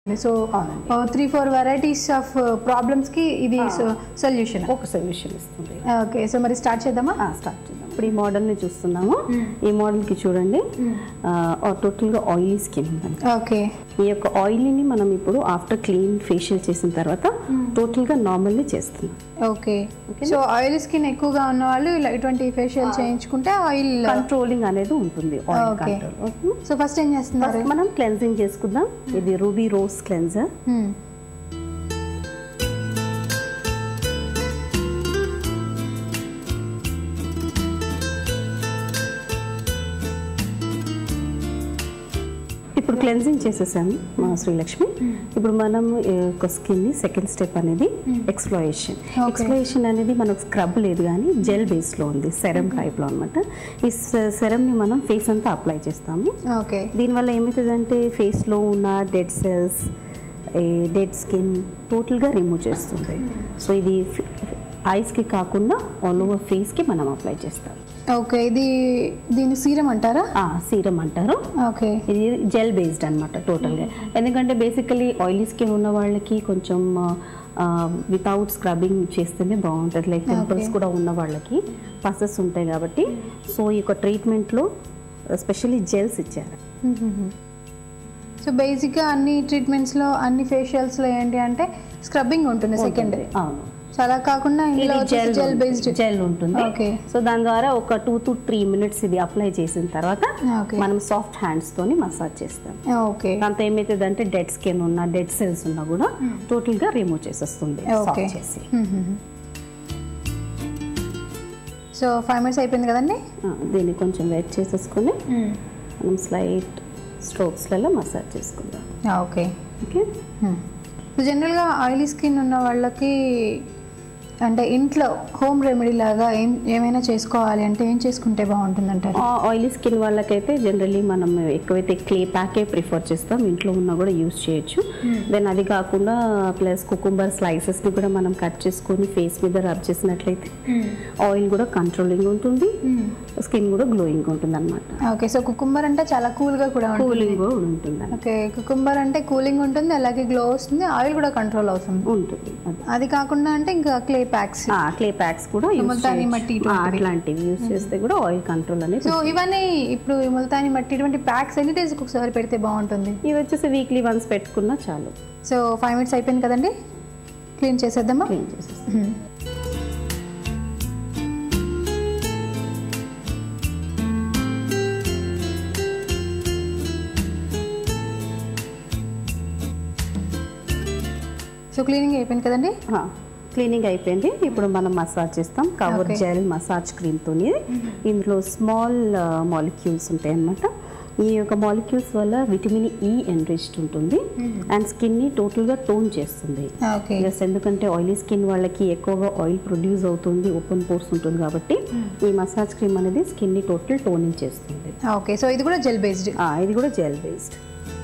So three four varieties of problems కి ఇది solution ఒక సొల్యూషన్ ఇస్తుంది ఓకే సో మరి స్టార్ట్ చేద్దామా స్టార్ట్ చేద్దాం ఇప్పుడు ఈ మోడల్ని చూస్తున్నాము ఈ మోడల్కి చూడండి టోటల్గా ఆయిలీ స్కిన్ ఉందండి ఓకే ఈ యొక్క ఆయిల్ని మనం ఇప్పుడు ఆఫ్టర్ క్లీన్ ఫేషియల్ చేసిన తర్వాత టోటల్గా నార్మల్లీ చేస్తున్నాం ఓకే సో ఆయిల్ స్కిన్ ఎక్కువగా ఉన్న వాళ్ళు ఇలా ఇటువంటి ఫేషియల్ చేయించుకుంటే ఆయిల్ కంట్రోలింగ్ అనేది ఉంటుంది oil Okay. Control so first ఏం చేస్తున్నారు ఫస్ట్ మనం క్లెన్జింగ్ చేసుకుందాం ఇది రూబీ రోజ్ క్లెన్జర్ Hmm. ఇప్పుడు క్లెన్జింగ్ చేసేసాము మా శ్రీలక్ష్మి ఇప్పుడు మనం ఈ యొక్క స్కిన్ని సెకండ్ స్టెప్ అనేది ఎక్స్ప్లోయేషన్ Okay. ఎక్స్ప్లోయేషన్ అనేది మనకు స్క్రబ్ లేదు కానీ జెల్ బేస్లో ఉంది సెరమ్ టైప్లో అనమాట ఈ సెరమ్ని మనం ఫేస్ అంతా అప్లై చేస్తాము ఓకే దీనివల్ల ఏమవుతుందంటే ఫేస్లో ఉన్న డెడ్ సెల్స్ డెడ్ స్కిన్ టోటల్గా రిమూవ్ చేస్తుంది సో ఇది ఐస్కి కాకుండా ఆల్ ఓవర్ ఫేస్కి మనం అప్లై చేస్తాం ఓకే ఇది దీని సీరం అంటారా సీరం అంటారు ఓకే ఇది జెల్ బేస్డ్ అనమాట టోటల్గా ఎందుకంటే బేసికలీ ఆయిలీ స్కిన్ ఉన్న వాళ్ళకి కొంచెం వితౌట్ స్క్రబ్బింగ్ చేస్తేనే బాగుంటుంది లైక్ పింపుల్స్ కూడా ఉన్న వాళ్ళకి పసెస్ ఉంటాయి కాబట్టి సో ఈ యొక్క ట్రీట్మెంట్లో స్పెషల్లీ జెల్స్ ఇచ్చారు సో బేసిక్గా అన్ని ట్రీట్మెంట్స్లో అన్ని ఫేషియల్స్లో ఏంటి అంటే స్క్రబ్బింగ్ ఉంటుంది సెకండ్ అవును సో అలా కాకుండా ఇందులో ఇది జెల్ జెల్ బేస్డ్ జెల్ ఉంటుంది Okay. సో దాని ద్వారా ఒక టూ టు త్రీ మినిట్స్ ఇది అప్లై చేసిన తర్వాత ఓకే మనం సాఫ్ట్ హ్యాండ్స్ తోని మసాజ్ చేస్తాం ఓకే దాంతో ఏమైతుంది అంటే డెడ్ స్కిన్ ఉన్నా డెడ్ సెల్స్ ఉన్నా కూడా టోటల్ గా రిమూవ్ చేసేస్తుంది Okay. సాఫ్ట్ చేసి సో ఫైవ్ మినిట్స్ అయిపోయింది కదండి ఆ, దీన్ని కొంచెం వెయిట్ చేసేసుకొని మనం స్లైట్ స్ట్రోక్స్లలో మసాజ్ చేసుకుందాం ఓకే ఓకే సో జనరల్గా ఆయిలీ స్కిన్ ఉన్న వాళ్ళకి అంటే ఇంట్లో హోమ్ రెమెడీ లాగా ఏం ఏమైనా చేసుకోవాలి అంటే ఏం చేసుకుంటే బాగుంటుంది అంటారు ఆయిలీ స్కిన్ వాళ్ళకైతే జనరల్లీ మనం ఎక్కువైతే క్లే ప్యాకే ప్రిఫర్ చేస్తాం ఇంట్లో ఉన్నా కూడా యూస్ చేయొచ్చు దెన్ అది కాకుండా ప్లస్ కుకుంబర్ స్లైసెస్ని కూడా మనం కట్ చేసుకొని ఫేస్ మీద రబ్ చేసినట్లయితే ఆయిల్ కూడా కంట్రోలింగ్ ఉంటుంది స్కిన్ కూడా గ్లోయింగ్ ఉంటుంది అనమాట ఓకే సో కుకుంబర్ అంటే చాలా కూల్గా కూడా ఉంటుంది కూలింగ్ కూడా ఉంటుంది ఓకే కుకుంబర్ అంటే కూలింగ్ ఉంటుంది అలాగే గ్లో వస్తుంది ఆయిల్ కూడా కంట్రోల్ అవుతుంది ఉంటుంది అది అది కాకుండా అంటే ఇంకా క్లే ప్యాక్స్ క్లే ప్యాక్స్ కూడా use ముల్తానీ చేయొచ్చు. మట్టి ఆ, అట్లాంటివి యూస్ చేస్తే కూడా ఆయిల్ కంట్రోల్ అనేది సో ఇవన్నీ ఇప్పుడు ఈ ముల్తానీ మట్టి ఇటువంటి ప్యాక్స్ ఎన్ని డేస్కి ఒకసారి పెడితే బాగుంటుంది ఇవి వచ్చేసి వీక్లీ వన్స్ పెట్టుకున్నా చాలు సో ఫైవ్ మినిట్స్ అయిపోయింది కదండి క్లీన్ చేసేద్దామా క్లీన్ చేసేస్తాం మ్మ్. సో క్లీనింగ్ అయిపోయింది కదండి క్లీనింగ్ అయిపోయింది ఇప్పుడు మనం మసాజ్ చేస్తాం కవర్ Okay. జెల్ మసాజ్ క్రీమ్తోని ఇందులో స్మాల్ మాలిక్యూల్స్ ఉంటాయి అన్నమాట ఈ యొక్క మాలిక్యూల్స్ వల్ల విటమిన్ ఈ ఎన్రిచ్డ్ ఉంటుంది అండ్ స్కిన్ని టోటల్గా టోన్ చేస్తుంది ఓకే ప్లస్ ఎందుకంటే ఆయిలీ స్కిన్ వాళ్ళకి ఎక్కువగా ఆయిల్ ప్రొడ్యూస్ అవుతుంది ఓపెన్ పోర్స్ ఉంటుంది కాబట్టి ఈ మసాజ్ క్రీమ్ అనేది స్కిన్ని టోటల్ టోనింగ్ చేస్తుంది ఓకే సో ఇది కూడా జెల్ బేస్డ్ ఆ, ఇది కూడా జెల్ బేస్డ్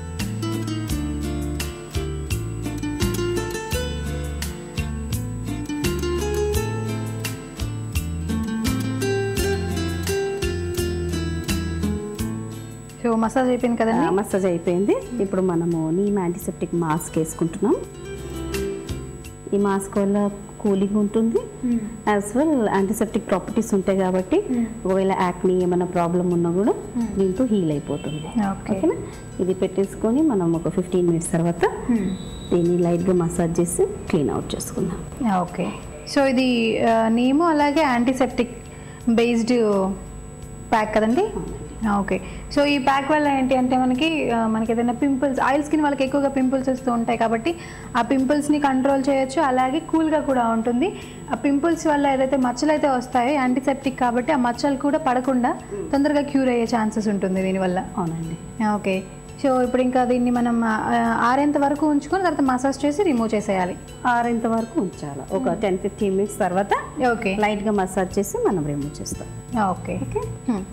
సో మసాజ్ అయిపోయింది కదండి మసాజ్ అయిపోయింది ఇప్పుడు మనము నీమ్ యాంటీసెప్టిక్ మాస్క్ వేసుకుంటున్నాం ఈ మాస్క్ వల్ల కూలింగ్ ఉంటుంది యాజ్ వెల్ యాంటీసెప్టిక్ ప్రాపర్టీస్ ఉంటాయి కాబట్టి ఒకవేళ యాక్ని ఏమైనా ప్రాబ్లం ఉన్నా కూడా దీంతో హీల్ అయిపోతుంది ఓకే ఓకేనా ఇది పెట్టేసుకొని మనం ఒక ఫిఫ్టీన్ మినిట్స్ తర్వాత దీన్ని లైట్గా మసాజ్ చేసి క్లీన్ అవుట్ చేసుకుందాం ఓకే సో ఇది ఆ, నీము అలాగే యాంటీసెప్టిక్ బేస్డ్ ప్యాక్ కదండి ఓకే సో ఈ ప్యాక్ వల్ల ఏంటి అంటే మనకి ఆ, మనకి ఏదైనా పింపుల్స్ ఆయిల్ స్కిన్ వాళ్ళకి ఎక్కువగా పింపుల్స్ వస్తూ ఉంటాయి కాబట్టి ఆ పింపుల్స్ని కంట్రోల్ చేయొచ్చు అలాగే కూల్గా కూడా ఉంటుంది ఆ పింపుల్స్ వల్ల ఏదైతే మచ్చలు అయితే వస్తాయో యాంటీసెప్టిక్ కాబట్టి ఆ మచ్చలు కూడా పడకుండా తొందరగా క్యూర్ అయ్యే ఛాన్సెస్ ఉంటుంది దీనివల్ల అవునండి ఓకే సో ఇప్పుడు ఇంకా దీన్ని మనం ఆ, ఆరేంత వరకు ఉంచుకొని తర్వాత మసాజ్ చేసి రిమూవ్ చేసేయాలి ఆరేంత వరకు ఉంచాలి ఒక టెన్ ఫిఫ్టీన్ మినిట్స్ తర్వాత ఓకే లైట్గా మసాజ్ చేసి మనం రిమూవ్ చేస్తాం ఓకే ఓకే హ్మ్.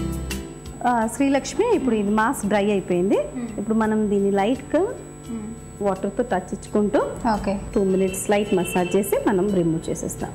ఆ, శ్రీలక్ష్మి ఇప్పుడు ఇది మాస్క్ డ్రై అయిపోయింది ఇప్పుడు మనం దీన్ని లైట్గా వాటర్తో టచ్ ఇచ్చుకుంటూ okay two minutes light massage చేసి మనం రిమూవ్ చేసేస్తాం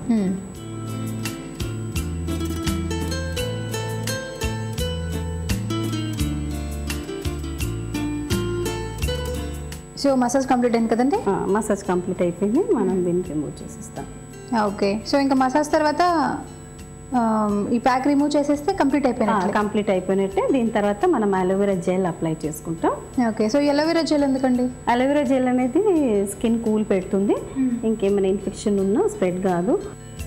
సో మసాజ్ కంప్లీట్ అయింది కదండి మసాజ్ కంప్లీట్ అయిపోయింది మనం దీన్ని రిమూవ్ చేసేస్తాం ఓకే సో ఇంకా మసాజ్ తర్వాత ఆమ్, ఈ ప్యాక్ రిమూవ్ చేసేస్తే కంప్లీట్ అయిపోయినట్లే కంప్లీట్ అయిపోయినట్టే దీని తర్వాత మనం అలోవెరా జెల్ అప్లై చేసుకుంటాం ఓకే సో ఎలోవెరా జెల్ ఎందుకండి అలోవెరా జెల్ అనేది స్కిన్ కూల్ పెడుతుంది ఇంకేమైనా ఇన్ఫెక్షన్ ఉన్నా స్ప్రెడ్ కాదు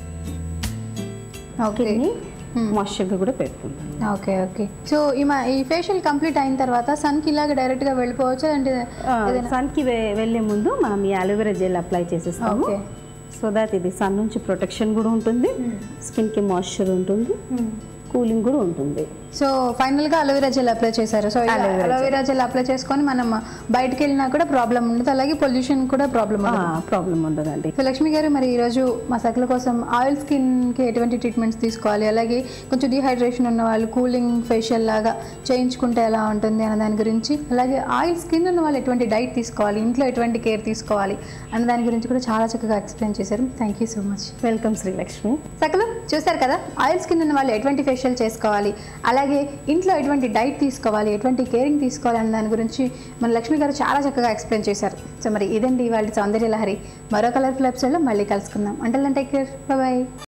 ఓకే స్కిన్ని మాయిశ్చర్గా కూడా పెడుతుంది ఓకే ఓకే సో ఈ మా ఈ ఫేషియల్ కంప్లీట్ అయిన తర్వాత సన్కి ఇలాగ డైరెక్ట్గా వెళ్ళిపోవచ్చు అంటే సన్కి వెళ్ళే ముందు మనం ఈ అలోవెరా జెల్ అప్లై చేసేస్తాము ఓకే సో దాట్ ఇది సన్ నుంచి ప్రొటెక్షన్ కూడా ఉంటుంది స్కిన్కి మాయిశ్చర్ ఉంటుంది కూలింగ్ కూడా ఉంటుంది సో ఫైనల్గా అలోవెరా జెల్ అప్లై చేశారు సో అలోవెరా జెల్ అప్లై చేసుకొని మనం బయటకు వెళ్ళినా కూడా ప్రాబ్లం ఉండదు అలాగే పొల్యూషన్ కూడా ప్రాబ్లం ఉండదు ప్రాబ్లం ఉండదండి సో లక్ష్మి గారు మరి ఈరోజు మా సకల కోసం ఆయిల్ స్కిన్కి ఎటువంటి ట్రీట్మెంట్స్ తీసుకోవాలి అలాగే కొంచెం డిహైడ్రేషన్ ఉన్న వాళ్ళు కూలింగ్ ఫేషియల్ లాగా చేయించుకుంటే ఎలా ఉంటుంది అన్న దాని గురించి అలాగే ఆయిల్ స్కిన్ ఉన్న వాళ్ళు ఎటువంటి డైట్ తీసుకోవాలి ఇంట్లో ఎటువంటి కేర్ తీసుకోవాలి అన్న దాని గురించి కూడా చాలా చక్కగా ఎక్స్ప్లెయిన్ చేశారు thank you so much welcome Srilakshmi సకలు చూశారు కదా ఆయిల్ స్కిన్ ఉన్న వాళ్ళు ఎటువంటి ఫేషియల్ చేసుకోవాలి అలాగే ఇంట్లో ఎటువంటి డైట్ తీసుకోవాలి ఎటువంటి కేరింగ్ తీసుకోవాలి అన్న దాని గురించి మన లక్ష్మి గారు చాలా చక్కగా ఎక్స్ప్లెయిన్ చేశారు సో మరి ఇదండి ఇవాళ సౌందర్య లహరి మరో కలర్ఫుల్ ఎపిసోడ్లో మళ్ళీ కలుసుకుందాం అంటే టేక్ కేర్ బాయ్